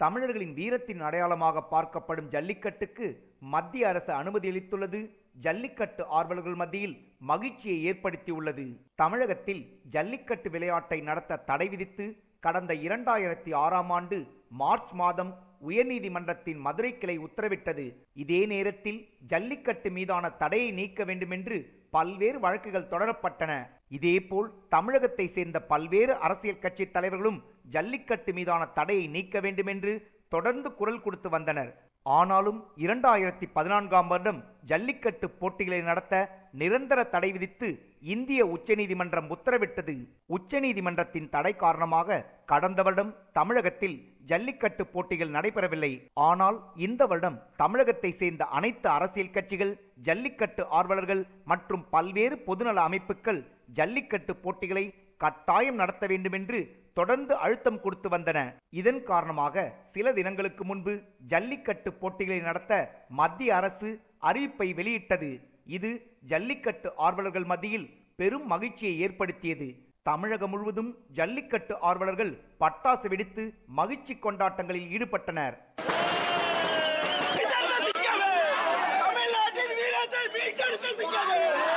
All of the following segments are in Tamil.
தமிழர்களின் வீரத்தின் அடையாளமாக பார்க்கப்படும் ஜல்லிக்கட்டுக்கு மத்திய அரசு அனுமதி அளித்துள்ளது ஜல்லிக்கட்டு ஆர்வலர்கள் மத்தியில் மகிழ்ச்சியை ஏற்படுத்தியுள்ளது தமிழகத்தில் ஜல்லிக்கட்டு விளையாட்டை நடத்த தடை விதித்து கடந்த இரண்டாயிரத்தி ஆறாம் ஆண்டு மார்ச் மாதம் உயர்நீதிமன்றத்தின் மதுரை கிளை உத்தரவிட்டது இதே நேரத்தில் ஜல்லிக்கட்டு மீதான தடையை நீக்க வேண்டுமென்று பல்வேறு வழக்குகள் தொடரப்பட்டன இதேபோல் தமிழகத்தை சேர்ந்த பல்வேறு அரசியல் கட்சி தலைவர்களும் ஜல்லிக்கட்டு மீதான தடையை நீக்க வேண்டுமென்று தொடர்ந்து குரல் கொடுத்து வந்தனர் ஆனாலும் இரண்டாயிரத்தி பதினான்காம் வருடம் ஜல்லிக்கட்டு போட்டிகளை நடத்த நிரந்தர தடை விதித்து இந்திய உச்சநீதிமன்றம் உத்தரவிட்டது உச்சநீதிமன்றத்தின் தடை காரணமாக கடந்த வருடம் தமிழகத்தில் ஜல்லிக்கட்டு போட்டிகள் நடைபெறவில்லை ஆனால் இந்த வருடம் தமிழகத்தை சேர்ந்த அனைத்து அரசியல் கட்சிகள் ஜல்லிக்கட்டு ஆர்வலர்கள் மற்றும் பல்வேறு பொதுநல அமைப்புகள் ஜல்லிக்கட்டு போட்டிகளை கட்டாயம் நடத்த வேண்டும் என்று தொடர்ந்து அழுத்தம் கொடுத்து வந்தன இதன் காரணமாக சில தினங்களுக்கு முன்பு ஜல்லிக்கட்டு போட்டிகளை நடத்த மத்திய அரசு அறிவிப்பை வெளியிட்டது இது ஜல்லிக்கட்டு ஆர்வலர்கள் மத்தியில் பெரும் மகிழ்ச்சியை ஏற்படுத்தியது தமிழகம் முழுவதும் ஜல்லிக்கட்டு ஆர்வலர்கள் பட்டாசு வெடித்து மகிழ்ச்சி கொண்டாட்டங்களில் ஈடுபட்டனர் தமிழ்நாட்டின் வீரத்தை மீட்டெடுத்த சிங்கமே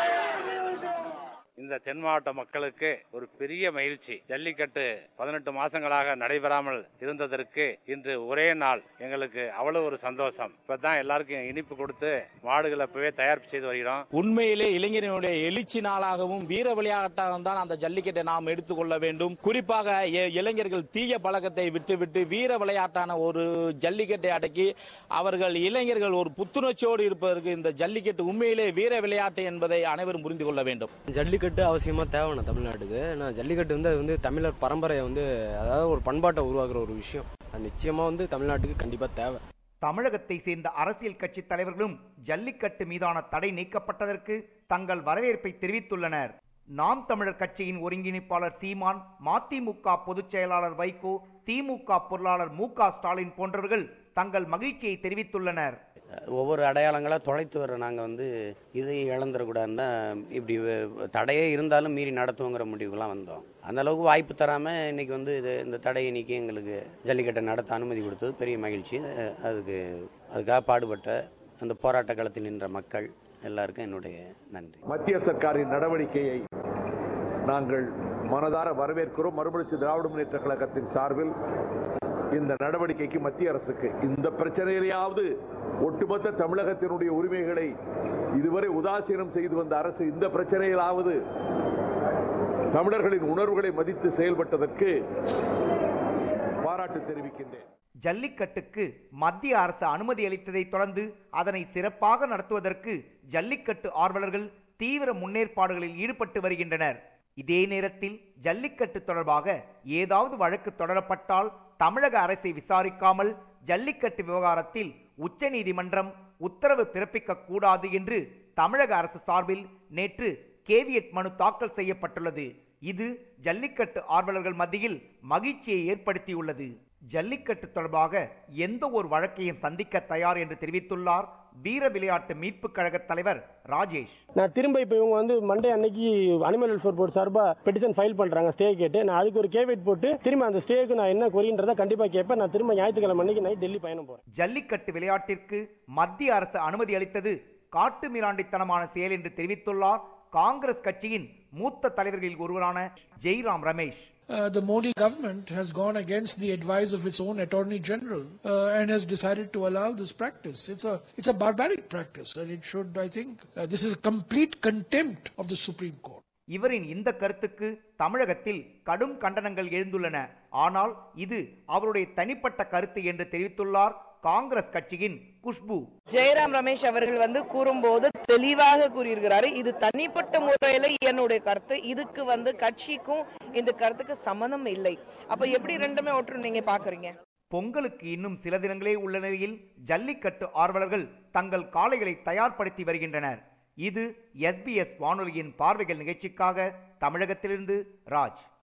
இந்த தென் மாவட்ட மக்களுக்கு ஒரு பெரிய மகிழ்ச்சி ஜல்லிக்கட்டு பதினெட்டு மாசங்களாக நடைபெறாமல் இருந்ததற்கு இன்று ஒரே நாள் எங்களுக்கு அவ்வளவு ஒரு சந்தோஷம் இப்பதான் எல்லாருக்கும் இனிப்பு கொடுத்து மாடுகளை இப்பவே தயார் செய்து வருகிறோம் உண்மையிலே இளைஞர்களுடைய எழுச்சி நாளாகவும் வீர விளையாட்டாகவும் தான் அந்த ஜல்லிக்கட்டை நாம் எடுத்துக்கொள்ள வேண்டும் குறிப்பாக இ- இளைஞர்கள் தீய பழக்கத்தை விட்டுவிட்டு வீர விளையாட்டான ஒரு ஜல்லிக்கட்டை அடக்கி அவர்கள் இளைஞர்கள் ஒரு புத்துணர்ச்சியோடு இருப்பதற்கு இந்த ஜல்லிக்கட்டு உண்மையிலே வீர விளையாட்டு என்பதை அனைவரும் புரிந்து கொள்ள வேண்டும் ஜல்லிக்கட்டு அவசியமா தேவைண்ணா தமிழ்நாட்டுக்கு ஏன்னா ஜல்லிக்கட்டு வந்து அது வந்து தமிழர் பரம்பரையை வந்து அதாவது ஒரு பண்பாட்டை உருவாக்குற ஒரு விஷயம் அது நிச்சயமா வந்து தமிழ்நாட்டுக்கு கண்டிப்பா தேவை தமிழகத்தை சேர்ந்த அரசியல் கட்சி தலைவர்களும் ஜல்லிக்கட்டு மீதான தடை நீக்கப்பட்டதற்கு தங்கள் வரவேற்பை தெரிவித்துள்ளனர் நாம் தமிழர் கட்சியின் ஒருங்கிணைப்பாளர் சீமான் மதிமுக பொதுச் செயலாளர் வைகோ திமுக பொருளாளர் மு க ஸ்டாலின் போன்றவர்கள் தங்கள் மகிழ்ச்சியை தெரிவித்துள்ளனர் ஒவ்வொரு அடையாளங்களா தொலைத்து வர நாங்கள் வந்து இதை இழந்துடக்கூடாதுன்னு தான் இப்படி வ- தடையே இருந்தாலும் மீறி நடத்துவோங்கிற முடிவுக்கெல்லாம் வந்தோம் அந்த அளவுக்கு வாய்ப்பு தராமல் இன்னைக்கு வந்து இது இந்த தடையை நீக்கி எங்களுக்கு ஜல்லிக்கட்டை நடத்த அனுமதி கொடுத்தது பெரிய மகிழ்ச்சி அஹ் அதுக்கு அதுக்காக பாடுபட்ட அந்த போராட்ட களத்தில் நின்ற மக்கள் எல்லாருக்கும் என்னுடைய நன்றி மத்திய சர்க்காரின் நடவடிக்கையை நாங்கள் மனதார வரவேற்கிறோம் மறுமலர்ச்சி திராவிட முன்னேற்ற கழகத்தின் சார்பில் இந்த நடவடிக்கைக்கு மத்திய அரசுக்கு இந்த பிரச்சனையிலேயாவது ஒட்டுமொத்த தமிழகத்தினுடைய உரிமைகளை இதுவரை உதாசீனம் செய்து வந்த அரசு இந்த பிரச்சனையிலாவது தமிழர்களின் உணர்வுகளை மதித்து செயல்பட்டதற்கு பாராட்டு தெரிவிக்கின்றேன் ஜல்லிக்கட்டுக்கு மத்திய அரசு அனுமதி அளித்ததைத் தொடர்ந்து அதனை சிறப்பாக நடத்துவதற்கு ஜல்லிக்கட்டு ஆர்வலர்கள் தீவிர முன்னேற்பாடுகளில் ஈடுபட்டு வருகின்றனர் இதே நேரத்தில் ஜல்லிக்கட்டு தொடர்பாக ஏதாவது வழக்கு தொடரப்பட்டால் தமிழக அரசை விசாரிக்காமல் ஜல்லிக்கட்டு விவகாரத்தில் உச்சநீதிமன்றம் உத்தரவு பிறப்பிக்க கூடாது என்று தமிழக அரசு சார்பில் நேற்று கேவியட் மனு தாக்கல் செய்யப்பட்டுள்ளது இது ஜல்லிக்கட்டு ஆர்வலர்கள் மத்தியில் மகிழ்ச்சியை ஏற்படுத்தியுள்ளது ஜல்லிக்கட்டு தொடர்பாக எந்த ஒரு வழக்கையும் சந்திக்க தயார் என்று தெரிவித்துள்ளார் வீர விளையாட்டு மீட்புக் கழக தலைவர் ராஜேஷ் நான் திரும்ப இப்போ இவங்க வந்து மண்டே அன்னைக்கு அனிமல் வெல்ஃபேர் போர்டு சார்பாக பெட்டிஷன் ஃபைல் பண்ணுறாங்க ஸ்டே கேட்டு நான் அதுக்கு ஒரு கேவிட் போட்டு திரும்ப அந்த ஸ்டேக்கு நான் என்ன கொரின்றதை கண்டிப்பாக கேட்பேன் நான் திரும்ப ஞாயிற்றுக்கிழமை அன்னைக்கு நைட் டெல்லி பயணம் போகிறேன் ஜல்லிக்கட்டு விளையாட்டிற்கு மத்திய அரசு அனுமதி அளித்தது காட்டு மிராண்டித்தனமான செயல் என்று தெரிவித்துள்ளார் காங்கிரஸ் கட்சியின் மூத்த தலைவர்களில் ஒருவரான Jairam Ramesh Uh, the Modi government has gone against the advice of its own Attorney General uh, and has decided to allow this practice. It's a it's a barbaric practice, and it should, I think, uh, this is complete contempt of the Supreme Court. இவரின் இந்த கருத்துக்கு தமிழகத்தில் கடும் கண்டனங்கள் எழுந்துள்ளன ஆனால் இது அவருடைய தனிப்பட்ட கருத்து என்று தெரிவித்துள்ளார் காங்கிரஸ் கட்சியின் குஷ்பு ஜெயராம் ரமேஷ் அவர்கள் வந்து கூறும்போது தெளிவாக கூறியிருக்கிறாரு இது தனிப்பட்ட முறையில என்னுடைய கருத்து இதுக்கு வந்து கட்சிக்கும் இந்த கருத்துக்கு சம்மந்தம் இல்லை அப்ப எப்படி ரெண்டுமே ஒற்று நீங்க பாக்குறீங்க பொங்கலுக்கு இன்னும் சில தினங்களே உள்ள நிலையில் ஜல்லிக்கட்டு ஆர்வலர்கள் தங்கள் காளைகளை தயார்படுத்தி வருகின்றனர் இது எஸ்பிஎஸ் வானொலியின் பார்வைகள் நிகழ்ச்சிக்காக தமிழகத்திலிருந்து ராஜ்